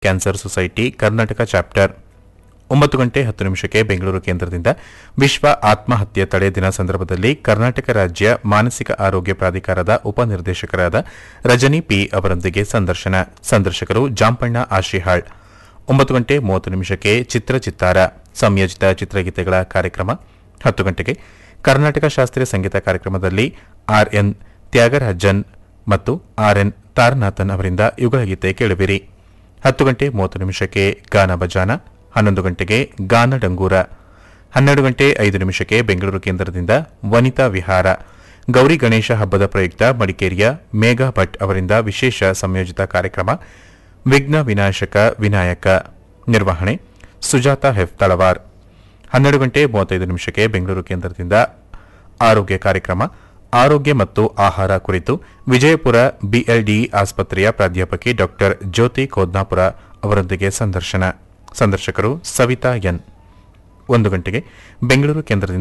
cancer society Karnataka chapter ಒಂಬತ್ತು ಗಂಟೆ ಹತ್ತು ನಿಮಿಷಕ್ಕೆ ಬೆಂಗಳೂರು ಕೇಂದ್ರದಿಂದ ವಿಶ್ವ ಆತ್ಮಹತ್ಯೆ ತಡೆ ದಿನ ಸಂದರ್ಭದಲ್ಲಿ ಕರ್ನಾಟಕ ರಾಜ್ಯ ಮಾನಸಿಕ ಆರೋಗ್ಯ ಪ್ರಾಧಿಕಾರದ ಉಪನಿರ್ದೇಶಕರಾದ ರಜನಿ ಪಿ ಅವರೊಂದಿಗೆ ಸಂದರ್ಶನ ಸಂದರ್ಶಕರು ಜಾಂಪಣ್ಣ ಆಶಿಹಾಳ್ ಒಂಬತ್ತು ಗಂಟೆ ಮೂವತ್ತು ನಿಮಿಷಕ್ಕೆ ಚಿತ್ರಚಿತ್ತಾರ ಸಂಯೋಜಿತ ಚಿತ್ರಗೀತೆಗಳ ಕಾರ್ಯಕ್ರಮ ಹತ್ತು ಗಂಟೆಗೆ ಕರ್ನಾಟಕ ಶಾಸ್ತ್ರೀಯ ಸಂಗೀತ ಕಾರ್ಯಕ್ರಮದಲ್ಲಿ ಆರ್ಎನ್ ತ್ಯಾಗರಾಜನ್ ಮತ್ತು ಆರ್ಎನ್ ತಾರನಾಥನ್ ಅವರಿಂದ ಯುಗಲಗೀತೆ ಕೇಳುವಿರಿ ಹತ್ತು ಗಂಟೆ ಮೂವತ್ತು ನಿಮಿಷಕ್ಕೆ ಗಾನ ಬಜಾನ ಹನ್ನೊಂದು ಗಂಟೆಗೆ ಗಾನ ಡಂಗೂರ ಹನ್ನೆರಡು ಗಂಟೆ ಐದು ನಿಮಿಷಕ್ಕೆ ಬೆಂಗಳೂರು ಕೇಂದ್ರದಿಂದ ವನಿತಾ ವಿಹಾರ ಗೌರಿ ಗಣೇಶ ಹಬ್ಬದ ಪ್ರಯುಕ್ತ ಮಡಿಕೇರಿಯ ಮೇಘಾ ಭಟ್ ಅವರಿಂದ ವಿಶೇಷ ಸಂಯೋಜಿತ ಕಾರ್ಯಕ್ರಮ ವಿಘ್ನ ವಿನಾಶಕ ವಿನಾಯಕ ನಿರ್ವಹಣೆ ಸುಜಾತ ಹೆಫ್ ತಳವಾರ್ ಹನ್ನೆರಡು ಗಂಟೆ ಮೂವತ್ತೈದು ನಿಮಿಷಕ್ಕೆ ಬೆಂಗಳೂರು ಕೇಂದ್ರದಿಂದ ಆರೋಗ್ಯ ಕಾರ್ಯಕ್ರಮ ಆರೋಗ್ಯ ಮತ್ತು ಆಹಾರ ಕುರಿತು ವಿಜಯಪುರ ಬಿಎಲ್ಡಿ ಆಸ್ಪತ್ರೆಯ ಪ್ರಾಧ್ಯಾಪಕಿ ಡಾಕ್ಟರ್ ಜ್ಯೋತಿ ಕೋದ್ನಾಪುರ ಅವರೊಂದಿಗೆ ಸಂದರ್ಶನ ಸಂದರ್ಶಕರು ಸವಿತಾ ಎನ್ ಒಂದು ಗಂಟೆಗೆ ಬೆಂಗಳೂರು ಕೇಂದ್ರದಿಂದ